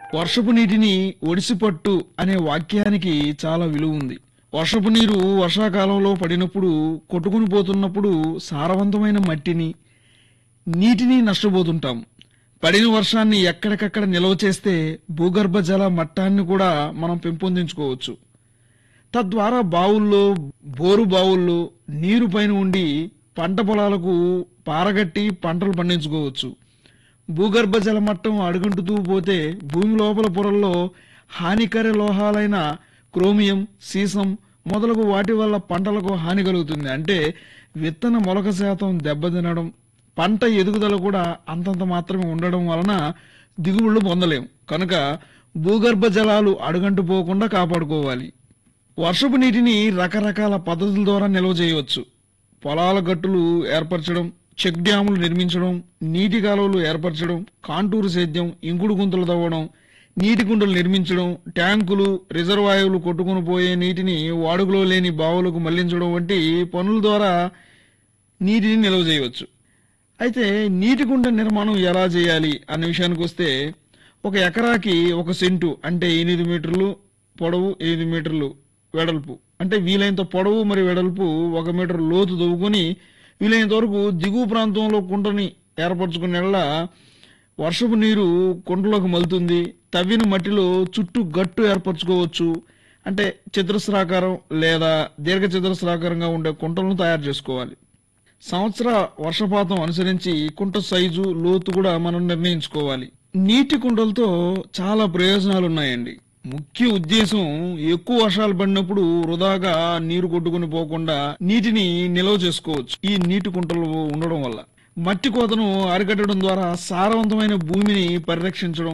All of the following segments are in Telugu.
వర్షపు నీటిని ఒడిసిపట్టు అనే వాక్యానికి చాలా విలువ ఉంది వర్షపు నీరు వర్షాకాలంలో పడినప్పుడు కొట్టుకుని పోతున్నప్పుడు సారవంతమైన మట్టిని నీటిని నష్టపోతుంటాం పడిన వర్షాన్ని ఎక్కడికక్కడ నిల్వ చేస్తే భూగర్భ జల మట్టాన్ని కూడా మనం పెంపొందించుకోవచ్చు తద్వారా బావుల్లో బోరు బావుల్లో నీరు పైన ఉండి పంట పొలాలకు పారగట్టి పంటలు పండించుకోవచ్చు భూగర్భ జల మట్టం అడుగంటుతూ పోతే భూమి లోపల పొరల్లో హానికర లోహాలైన క్రోమియం సీసం మొదలగు వాటి వల్ల పంటలకు హాని కలుగుతుంది అంటే విత్తన మొలక శాతం దెబ్బతినడం పంట ఎదుగుదల కూడా అంతంత మాత్రమే ఉండడం వలన దిగుబడులు పొందలేం కనుక భూగర్భ జలాలు అడుగంటు పోకుండా కాపాడుకోవాలి వర్షపు నీటిని రకరకాల పద్ధతుల ద్వారా నిల్వ చేయవచ్చు పొలాల గట్టులు ఏర్పరచడం చెక్ డ్యాములు నిర్మించడం నీటి కాలువలు ఏర్పరచడం కాంటూరు సేద్యం ఇంకుడు గుంతలు తవ్వడం నీటి కుంటలు నిర్మించడం ట్యాంకులు రిజర్వాయువులు కొట్టుకుని పోయే నీటిని వాడుకలో లేని బావులకు మళ్లించడం వంటి పనుల ద్వారా నీటిని నిల్వ చేయవచ్చు అయితే నీటి కుంట నిర్మాణం ఎలా చేయాలి అనే విషయానికి వస్తే ఒక ఎకరాకి ఒక సెంటు అంటే ఎనిమిది మీటర్లు పొడవు ఎనిమిది మీటర్లు వెడల్పు అంటే వీలైనంత పొడవు మరియు వెడల్పు ఒక మీటర్ లోతు తవ్వుకొని వీలైనంత వరకు దిగువ ప్రాంతంలో కుంటని ఏర్పరచుకునేళ్ళ వర్షపు నీరు కుంటలోకి మలుతుంది తవ్విన మట్టిలో చుట్టూ గట్టు ఏర్పరచుకోవచ్చు అంటే చతురస్రాకారం లేదా దీర్ఘ చతురస్రాకారంగా ఉండే కుంటలను తయారు చేసుకోవాలి సంవత్సర వర్షపాతం అనుసరించి కుంట సైజు లోతు కూడా మనం నిర్ణయించుకోవాలి నీటి కుంటలతో చాలా ప్రయోజనాలు ఉన్నాయండి ముఖ్య ఉద్దేశం ఎక్కువ వర్షాలు పడినప్పుడు వృధాగా నీరు కొట్టుకుని పోకుండా నీటిని నిల్వ చేసుకోవచ్చు ఈ నీటి కుంటలు ఉండడం వల్ల మట్టి కోతను అరికట్టడం ద్వారా సారవంతమైన భూమిని పరిరక్షించడం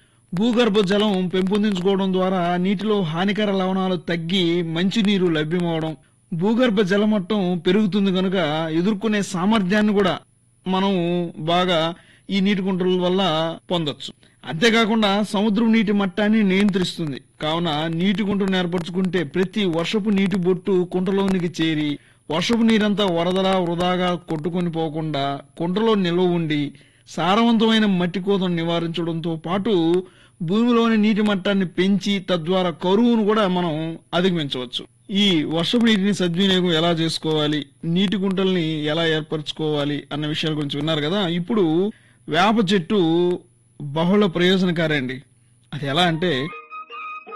భూగర్భ జలం పెంపొందించుకోవడం ద్వారా నీటిలో హానికర లవణాలు తగ్గి మంచినీరు లభ్యమవడం భూగర్భ జలమట్టం పెరుగుతుంది కనుక ఎదుర్కొనే సామర్థ్యాన్ని కూడా మనం బాగా ఈ నీటి కుంటల వల్ల పొందొచ్చు అంతేకాకుండా సముద్రం నీటి మట్టాన్ని నియంత్రిస్తుంది కావున నీటి కుంటను ఏర్పరచుకుంటే ప్రతి వర్షపు నీటి బొట్టు కుంటలోనికి చేరి వర్షపు నీరంతా వరదలా వృధాగా కొట్టుకొని పోకుండా కుంటలో నిల్వ ఉండి సారవంతమైన మట్టి కోతను నివారించడంతో పాటు భూమిలోని నీటి మట్టాన్ని పెంచి తద్వారా కరువును కూడా మనం అధిగమించవచ్చు ఈ వర్షపు నీటిని సద్వినియోగం ఎలా చేసుకోవాలి నీటి కుంటల్ని ఎలా ఏర్పరచుకోవాలి అన్న విషయాల గురించి విన్నారు కదా ఇప్పుడు వేప చెట్టు బహుళ ప్రయోజనకారి అండి అది ఎలా అంటే